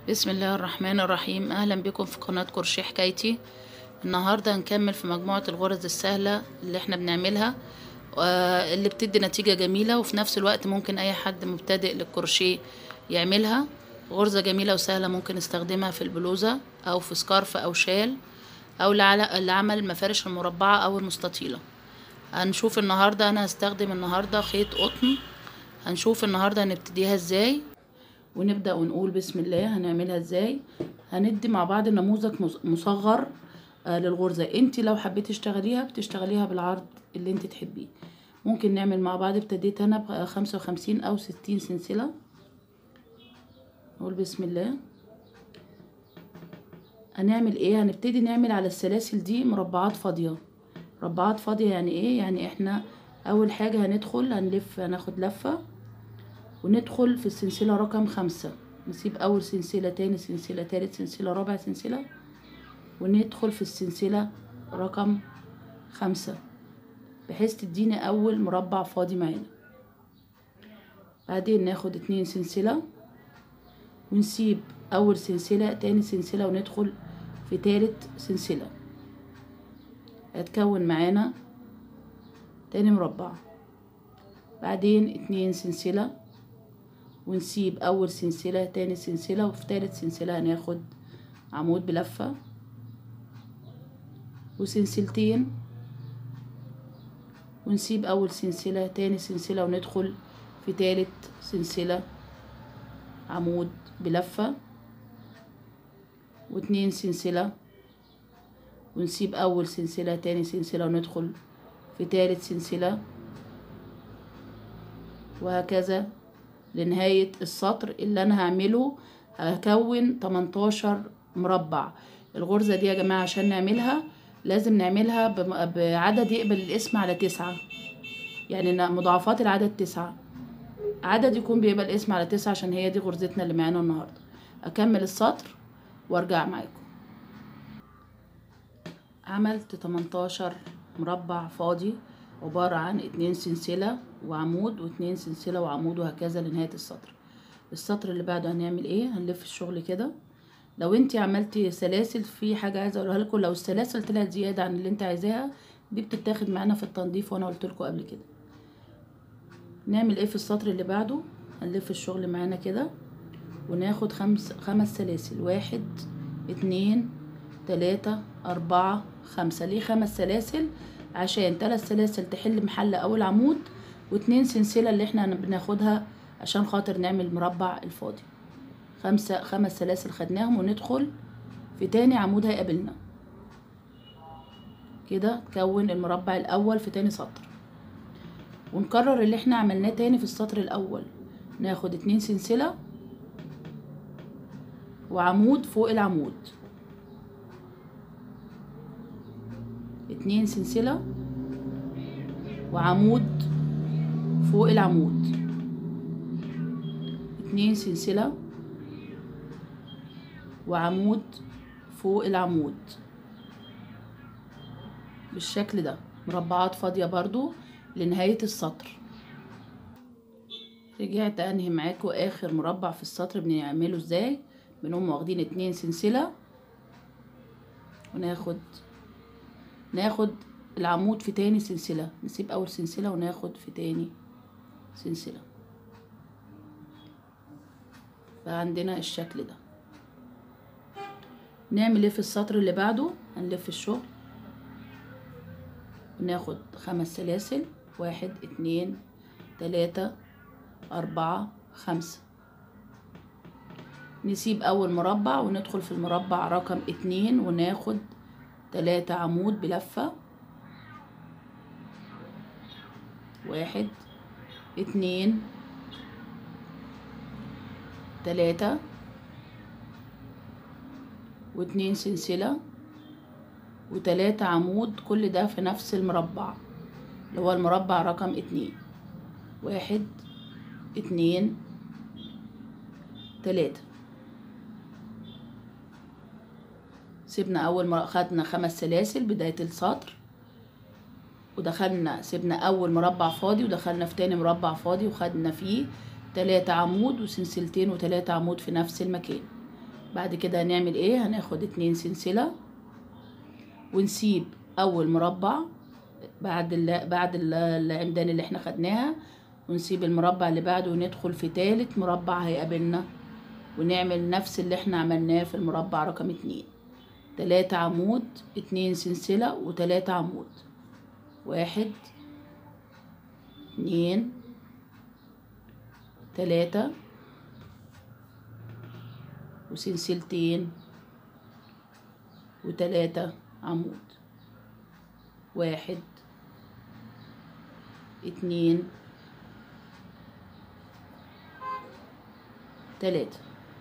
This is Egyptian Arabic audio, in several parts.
بسم الله الرحمن الرحيم اهلا بكم في قناة كرشي حكايتي النهاردة هنكمل في مجموعة الغرز السهلة اللي احنا بنعملها آه، اللي بتدي نتيجة جميلة وفي نفس الوقت ممكن اي حد مبتدئ للكروشيه يعملها غرزة جميلة وسهلة ممكن نستخدمها في البلوزة او في سكارف او شال او لعل- لعمل المفارش المربعة او المستطيلة هنشوف النهاردة انا هستخدم النهاردة خيط قطن هنشوف النهاردة هنبتديها ازاي ونبدأ ونقول بسم الله هنعملها ازاي هندي مع بعض نموذج مص- مصغر آه للغرزة انت لو حبيتي تشتغليها بتشتغليها بالعرض اللي انت تحبيه ممكن نعمل مع بعض ابتديت انا بخمسة وخمسين او ستين سلسلة نقول بسم الله هنعمل ايه هنبتدي نعمل على السلاسل دي مربعات فاضية مربعات فاضية يعني ايه يعني احنا اول حاجة هندخل هنلف هناخد لفة وندخل في السلسلة رقم خمسة نسيب أول سلسلة تاني سلسلة تالت سلسلة رابع سلسلة وندخل في السلسلة رقم خمسة بحيث تديني أول مربع فاضي معانا بعدين ناخد اتنين سلسلة ونسيب أول سلسلة تاني سلسلة وندخل في تالت سلسلة هتكون معانا تاني مربع بعدين اتنين سلسلة ونسيب اول سلسلة تاني سلسلة وفي تالت سلسلة هناخد عمود بلفة وسلسلتين ونسيب اول سلسلة تاني سلسلة وندخل في تالت سلسلة عمود بلفة واتنين سلسلة ونسيب اول سلسلة تاني سلسلة وندخل في تالت سلسلة وهكذا لنهاية السطر اللي انا هعمله هكون 18 مربع الغرزة دي يا جماعة عشان نعملها لازم نعملها بم- بعدد يقبل الاسم على تسعة يعني ن- مضاعفات العدد تسعة عدد يكون بيقبل الاسم على تسعة عشان هي دي غرزتنا اللي معانا النهاردة اكمل السطر وارجع معاكم عملت 18 مربع فاضي عبارة عن اتنين سلسلة وعمود واتنين سلسلة وعمود وهكذا لنهاية السطر السطر اللي بعده هنعمل ايه هنلف الشغل كده لو انت عملتي سلاسل في حاجة عايزة اقولها لكم لو السلاسل طلعت زيادة عن اللي انت عايزاها دي بتتاخد معانا في التنظيف وانا قلت لكم قبل كده نعمل ايه في السطر اللي بعده هنلف الشغل معانا كده وناخد خمس خمس سلاسل واحد اتنين تلاتة أربعة خمسة ليه خمس سلاسل عشان تلات سلاسل تحل محل أول عمود واتنين سلسلة اللي احنا بناخدها عشان خاطر نعمل مربع الفاضي خمسة خمس سلاسل خدناهم وندخل في تاني عمود هيقابلنا كده تكون المربع الأول في تاني سطر ونكرر اللي احنا عملناه تاني في السطر الأول ناخد اتنين سلسلة وعمود فوق العمود اتنين سلسلة وعمود فوق العمود اتنين سلسلة وعمود فوق العمود بالشكل ده مربعات فاضية برضو لنهاية السطر رجعت انهي معاكم اخر مربع في السطر بنعمله ازاي بنقوم واخدين اتنين سلسلة وناخد ناخد العمود في تاني سلسلة نسيب أول سلسلة وناخد في تاني سلسلة بقى عندنا الشكل ده نعمل ايه في السطر اللي بعده هنلف الشغل وناخد خمس سلاسل واحد اتنين تلاتة أربعة خمسة نسيب أول مربع وندخل في المربع رقم اتنين وناخد تلاتة عمود بلفة واحد اتنين تلاتة واتنين سلسلة وتلاتة عمود كل ده في نفس المربع اللي هو المربع رقم اتنين واحد اتنين تلاتة سيبنا اول مرة خدنا خمس سلاسل بداية السطر ودخلنا سيبنا اول مربع فاضي ودخلنا في تاني مربع فاضي وخدنا فيه تلاتة عمود وسلسلتين وتلاتة عمود في نفس المكان بعد كده هنعمل ايه هناخد اتنين سلسلة ونسيب اول مربع بعد ال بعد ال- العمدان اللي احنا خدناها ونسيب المربع اللي بعده وندخل في تالت مربع هيقابلنا ونعمل نفس اللي احنا عملناه في المربع رقم اتنين تلاتة عمود اتنين سلسلة وتلاتة عمود واحد اتنين تلاتة وسلسلتين وتلاتة عمود واحد اتنين تلاتة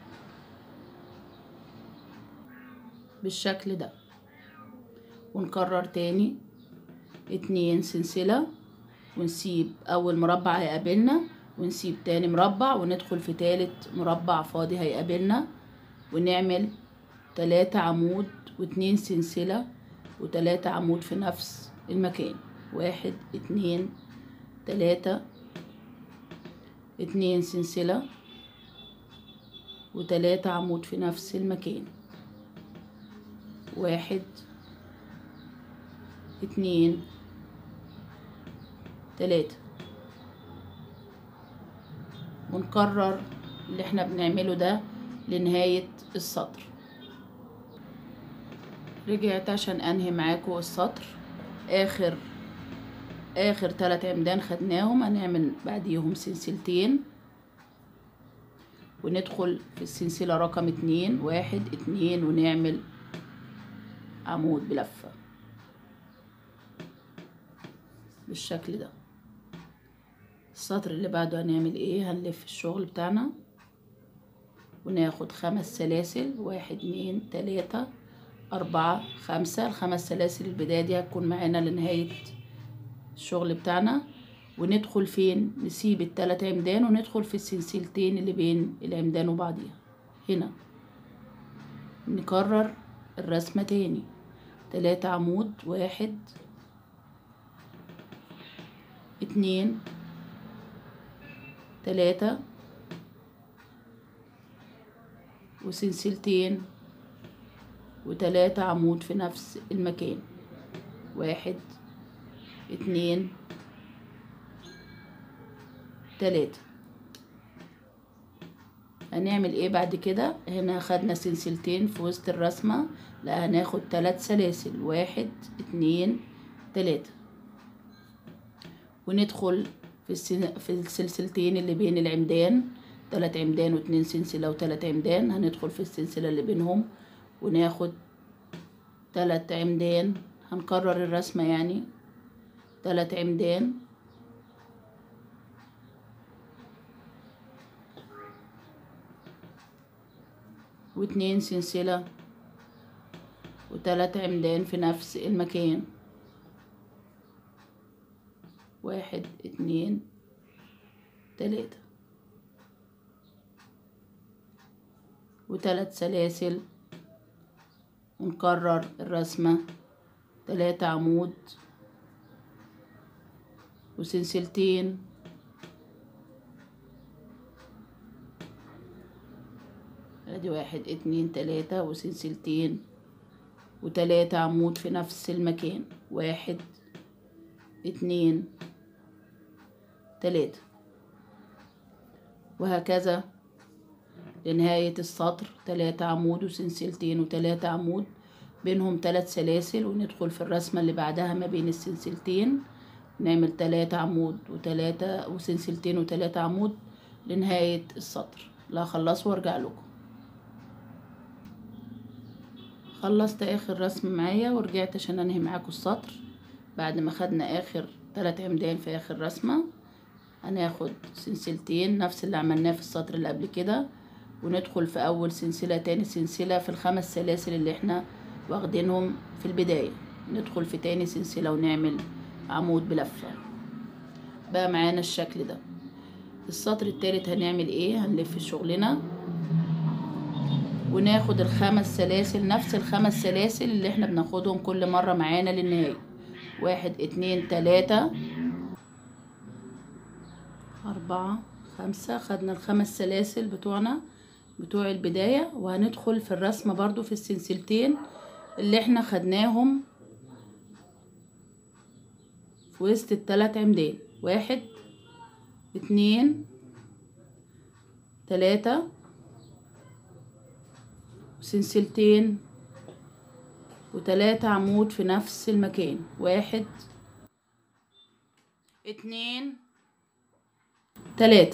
بالشكل ده ونكرر تاني اتنين سلسلة ونسيب أول مربع هيقابلنا ونسيب تاني مربع وندخل في تالت مربع فاضي هيقابلنا ونعمل تلاتة عمود واتنين سلسلة وتلاتة عمود في نفس المكان واحد اتنين تلاتة اتنين سلسلة وتلاتة عمود في نفس المكان واحد اتنين تلاتة ونكرر اللي احنا بنعمله ده لنهاية السطر رجعت عشان انهي معاكم السطر اخر اخر تلات عمدان خدناهم هنعمل بعديهم سلسلتين وندخل في السلسلة رقم اتنين واحد اتنين ونعمل عمود بلفة بالشكل ده السطر اللي بعده هنعمل ايه هنلف الشغل بتاعنا وناخد خمس سلاسل واحد اتنين تلاتة أربعة خمسة الخمس سلاسل البداية دي هتكون معانا لنهاية الشغل بتاعنا وندخل فين نسيب التلات عمدان وندخل في السلسلتين اللي بين العمدان وبعضيها هنا نكرر الرسمة تاني تلاتة عمود واحد اتنين تلاتة وسلسلتين وتلاتة عمود في نفس المكان واحد اتنين تلاتة هنعمل ايه بعد كده هنا خدنا سلسلتين في وسط الرسمة لا هناخد تلات سلاسل واحد اتنين تلاتة وندخل في, السن... في السلسلتين اللي بين العمدان تلات عمدان واتنين سلسلة وتلات عمدان هندخل في السلسلة اللي بينهم وناخد تلات عمدان هنكرر الرسمة يعني تلات عمدان واتنين سلسلة وتلات عمدان في نفس المكان واحد اتنين تلاتة وتلات سلاسل ونكرر الرسمة تلاتة عمود وسلسلتين ادي واحد اتنين تلاتة وسلسلتين وتلاتة عمود في نفس المكان واحد اتنين تلاتة وهكذا لنهاية السطر تلاتة عمود وسلسلتين وتلاتة عمود بينهم تلات سلاسل وندخل في الرسمة اللي بعدها ما بين السلسلتين نعمل تلاتة عمود وتلاتة وسلسلتين وتلاتة عمود لنهاية السطر لا خلص وارجع لكم خلصت اخر رسم معايا ورجعت عشان انهي معاكم السطر بعد ما خدنا اخر تلات عمدان في اخر رسمة هناخد سلسلتين نفس اللي عملناه في السطر اللي قبل كده وندخل في اول سلسلة تاني سلسلة في الخمس سلاسل اللي احنا واخدينهم في البداية ندخل في تاني سلسلة ونعمل عمود بلفة بقى معانا الشكل ده السطر التالت هنعمل ايه هنلف شغلنا وناخد الخمس سلاسل نفس الخمس سلاسل اللي احنا بناخدهم كل مرة معانا للنهاية واحد اتنين تلاتة أربعة خمسة خدنا الخمس سلاسل بتوعنا بتوع البداية وهندخل في الرسمة برضو في السلسلتين اللي احنا خدناهم في وسط التلات عمدان واحد اتنين تلاتة وسلسلتين وتلاتة عمود في نفس المكان واحد اتنين تلاتة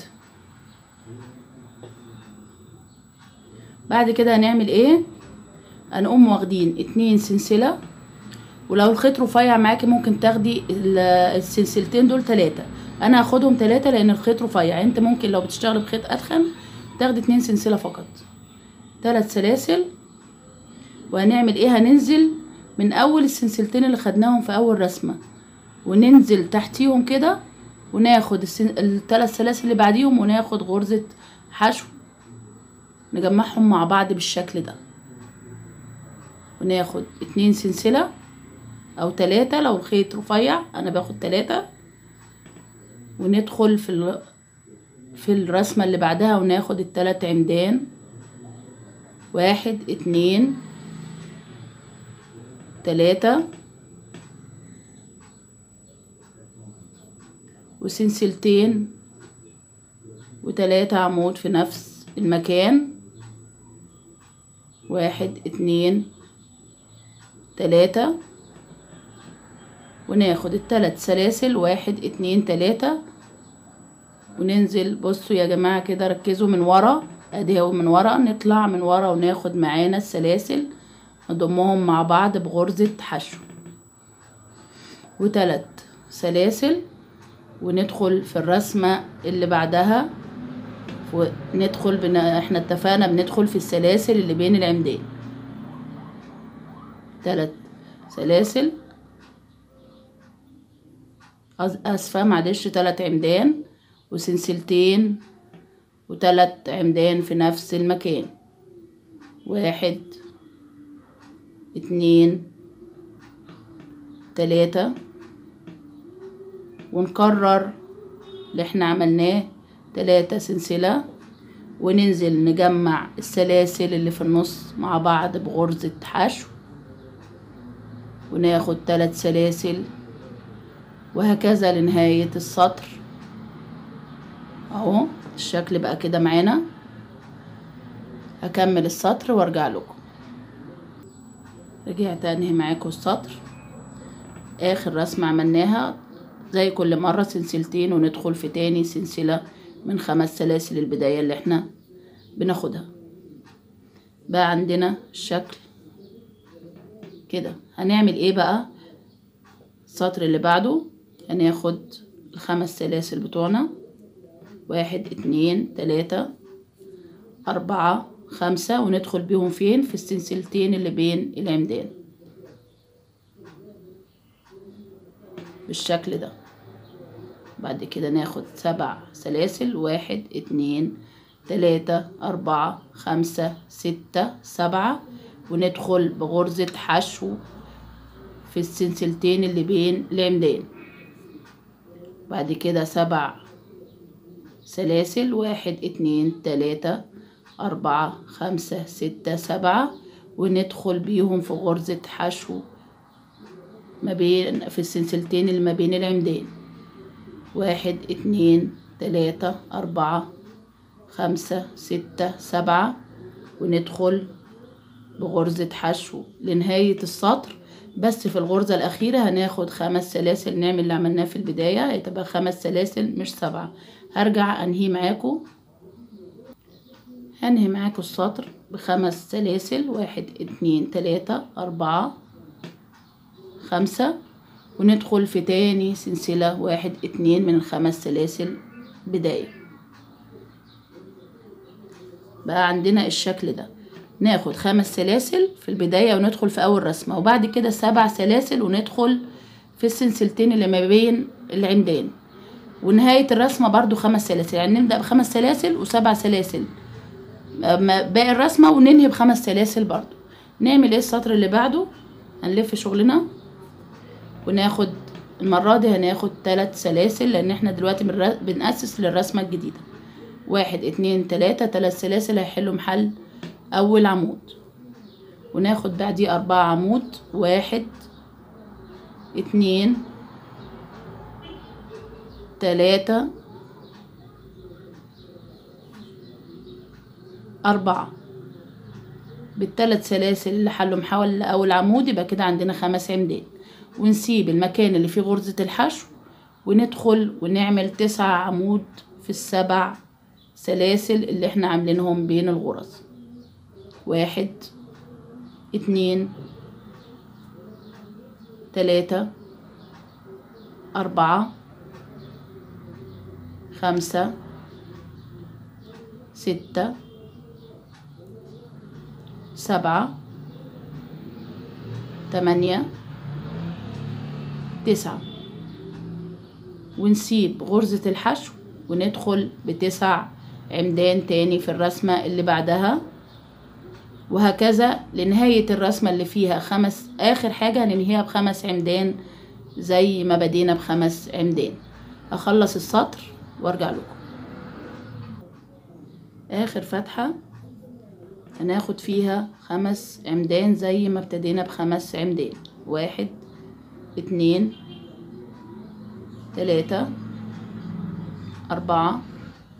بعد كده هنعمل ايه هنقوم واخدين اتنين سلسلة ولو الخيط رفيع معاكي ممكن تاخدي ال- السلسلتين دول تلاتة انا هاخدهم تلاتة لان الخيط رفيع انت ممكن لو بتشتغلي بخيط اتخن تاخدي اتنين سلسلة فقط تلات سلاسل وهنعمل ايه هننزل من اول السلسلتين اللي خدناهم في اول رسمة وننزل تحتيهم كده وناخد السن... التلات سلاسل اللي بعديهم وناخد غرزة حشو نجمعهم مع بعض بالشكل ده وناخد اتنين سلسلة او تلاتة لو الخيط رفيع انا باخد تلاتة وندخل في ال... في الرسمة اللي بعدها وناخد التلات عمدان واحد اتنين تلاتة وسلسلتين وتلاتة عمود في نفس المكان واحد اتنين تلاتة وناخد التلات سلاسل واحد اتنين تلاتة وننزل بصوا يا جماعة كده ركزوا من ورا ادي اهو من ورا نطلع من ورا وناخد معانا السلاسل نضمهم مع بعض بغرزة حشو وتلات سلاسل وندخل في الرسمة اللي بعدها وندخل بن... احنا اتفقنا بندخل في السلاسل اللي بين العمدان تلات سلاسل أز- اسفة معلش تلات عمدان وسلسلتين وتلات عمدان في نفس المكان واحد اتنين تلاتة ونكرر اللي احنا عملناه تلاتة سلسلة وننزل نجمع السلاسل اللي في النص مع بعض بغرزة حشو وناخد تلات سلاسل وهكذا لنهاية السطر اهو الشكل بقى كده معانا هكمل السطر وارجع لكم رجعت انهي معاكم السطر اخر رسمة عملناها زي كل مرة سلسلتين وندخل في تاني سلسلة من خمس سلاسل البداية اللي احنا بناخدها بقى عندنا الشكل كده هنعمل ايه بقى السطر اللي بعده هناخد الخمس سلاسل بتوعنا واحد اتنين تلاتة أربعة خمسة وندخل بيهم فين في السلسلتين اللي بين العمدان بالشكل ده بعد كده ناخد سبع سلاسل واحد اتنين تلاتة أربعة خمسة ستة سبعة وندخل بغرزة حشو في السلسلتين اللي بين العمدان بعد كده سبع سلاسل واحد اتنين تلاتة أربعة خمسة ستة سبعة وندخل بيهم في غرزة حشو ما بين في السلسلتين اللي ما بين العمدان واحد اتنين تلاتة أربعة خمسة ستة سبعة وندخل بغرزة حشو لنهاية السطر بس في الغرزة الأخيرة هناخد خمس سلاسل نعمل اللي عملناه في البداية هتبقى خمس سلاسل مش سبعة هرجع أنهي معاكم هنهي معاكم السطر بخمس سلاسل واحد اتنين تلاتة أربعة خمسة وندخل في تاني سلسلة واحد اتنين من الخمس سلاسل بداية بقى عندنا الشكل ده ناخد خمس سلاسل في البداية وندخل في أول رسمة وبعد كده سبع سلاسل وندخل في السلسلتين اللي ما بين العمدان ونهاية الرسمة برضو خمس سلاسل يعني نبدأ بخمس سلاسل وسبع سلاسل أما باقي الرسمة وننهي بخمس سلاسل برضو نعمل ايه السطر اللي بعده هنلف شغلنا وناخد المرة دي هناخد تلات سلاسل لأن احنا دلوقتي بنر- بنأسس للرسمة الجديدة واحد اتنين تلاتة تلات سلاسل هيحلوا محل اول عمود وناخد بعديه اربعة عمود واحد اتنين تلاتة أربعة بالتلات سلاسل اللي حلوا محاول أول عمود يبقى كده عندنا خمس عمدان ونسيب المكان اللي فيه غرزة الحشو وندخل ونعمل تسع عمود في السبع سلاسل اللي احنا عاملينهم بين الغرز واحد اتنين تلاتة أربعة خمسة ستة سبعة تمانية تسعة ونسيب غرزة الحشو وندخل بتسع عمدان تاني في الرسمة اللي بعدها وهكذا لنهاية الرسمة اللي فيها خمس آخر حاجة هننهيها بخمس عمدان زي ما بدينا بخمس عمدان أخلص السطر وارجع لكم آخر فتحة هناخد فيها خمس عمدان زي ما ابتدينا بخمس عمدان واحد اتنين تلاتة أربعة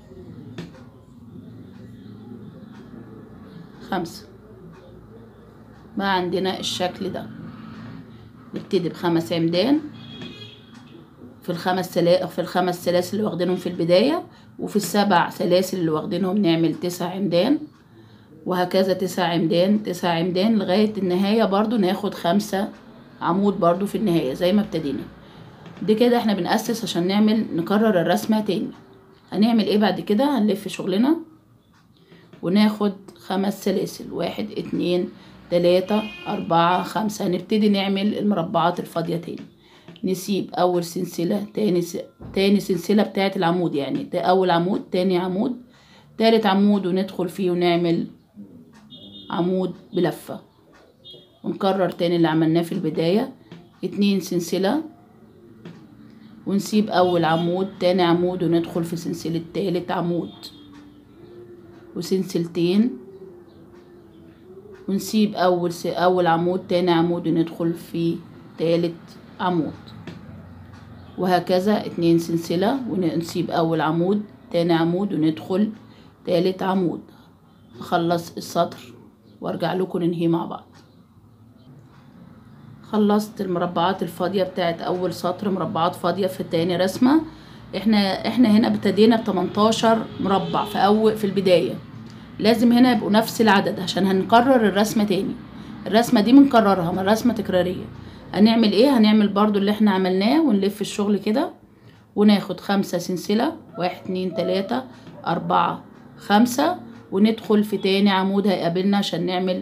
خمسة بقى عندنا الشكل ده نبتدي بخمس عمدان في الخمس سلا... في الخمس سلاسل اللي واخدينهم في البداية وفي السبع سلاسل اللي واخدينهم نعمل تسع عمدان وهكذا تسع عمدان تسع عمدان لغاية النهاية برضو ناخد خمسة عمود برضو في النهاية زي ما ابتدينا دي كده احنا بنأسس عشان نعمل نكرر الرسمة تاني هنعمل ايه بعد كده هنلف شغلنا وناخد خمس سلاسل واحد اتنين تلاتة أربعة خمسة هنبتدي نعمل المربعات الفاضية تاني نسيب أول سلسلة تاني س... تاني سلسلة بتاعة العمود يعني ده أول عمود تاني عمود تالت عمود وندخل فيه ونعمل عمود بلفة ونكرر تاني اللي عملناه في البداية اتنين سلسلة ونسيب أول عمود تاني عمود وندخل في سلسلة تالت عمود وسلسلتين ونسيب أول س... أول عمود تاني عمود وندخل في تالت عمود وهكذا اتنين سلسلة ونسيب أول عمود تاني عمود وندخل تالت عمود أخلص السطر وارجع لكم ننهي مع بعض خلصت المربعات الفاضية بتاعت أول سطر مربعات فاضية في تاني رسمة احنا احنا هنا ابتدينا ب 18 مربع في أول في البداية لازم هنا يبقوا نفس العدد عشان هنكرر الرسمة تاني الرسمة دي بنكررها ما رسمة تكرارية هنعمل ايه هنعمل برضو اللي احنا عملناه ونلف الشغل كده وناخد خمسة سلسلة واحد اتنين تلاتة أربعة خمسة وندخل في تاني عمود هيقابلنا عشان نعمل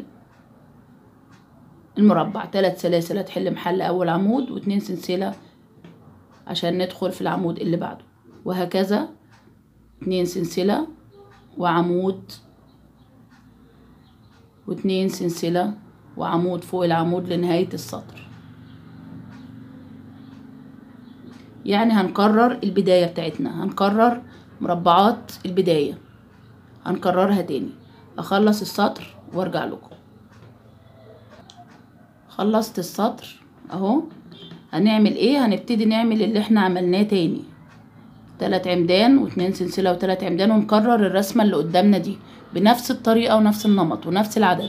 المربع تلات سلاسل هتحل محل أول عمود واتنين سلسلة عشان ندخل في العمود اللي بعده وهكذا اتنين سلسلة وعمود واتنين سلسلة وعمود فوق العمود لنهاية السطر يعني هنكرر البداية بتاعتنا هنكرر مربعات البداية هنكررها تاني اخلص السطر وارجع لكم خلصت السطر اهو هنعمل ايه هنبتدي نعمل اللي احنا عملناه تاني تلات عمدان واتنين سلسلة وتلات عمدان ونكرر الرسمة اللي قدامنا دي بنفس الطريقة ونفس النمط ونفس العدد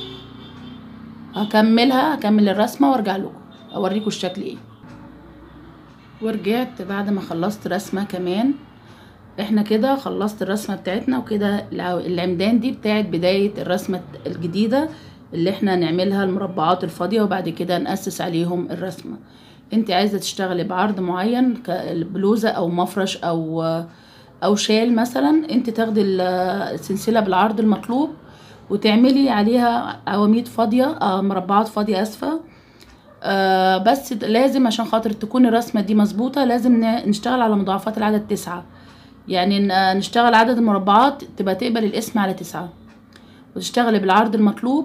هكملها هكمل الرسمة وارجع لكم اوريكم الشكل ايه ورجعت بعد ما خلصت رسمة كمان احنا كده خلصت الرسمة بتاعتنا وكده العمدان دي بتاعت بداية الرسمة الجديدة اللي احنا نعملها المربعات الفاضية وبعد كده نأسس عليهم الرسمة انت عايزة تشتغلي بعرض معين كبلوزة او مفرش او او شال مثلا انت تاخدي السلسلة بالعرض المطلوب وتعملي عليها عواميد فاضية اه مربعات فاضية اسفة آه بس لازم عشان خاطر تكون الرسمة دي مظبوطة لازم نشتغل على مضاعفات العدد تسعة يعني نشتغل عدد المربعات تبقى تقبل الاسم على تسعة وتشتغلي بالعرض المطلوب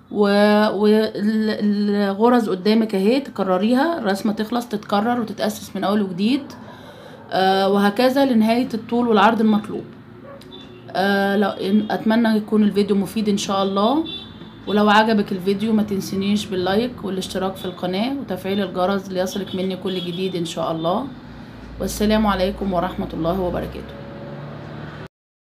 والغرز قدامك اهي تكرريها الرسمة تخلص تتكرر وتتأسس من أول وجديد آه وهكذا لنهاية الطول والعرض المطلوب آه لو إن- اتمنى يكون الفيديو مفيد ان شاء الله ولو عجبك الفيديو ما تنسينيش باللايك والاشتراك في القناة وتفعيل الجرس ليصلك مني كل جديد ان شاء الله والسلام عليكم ورحمة الله وبركاته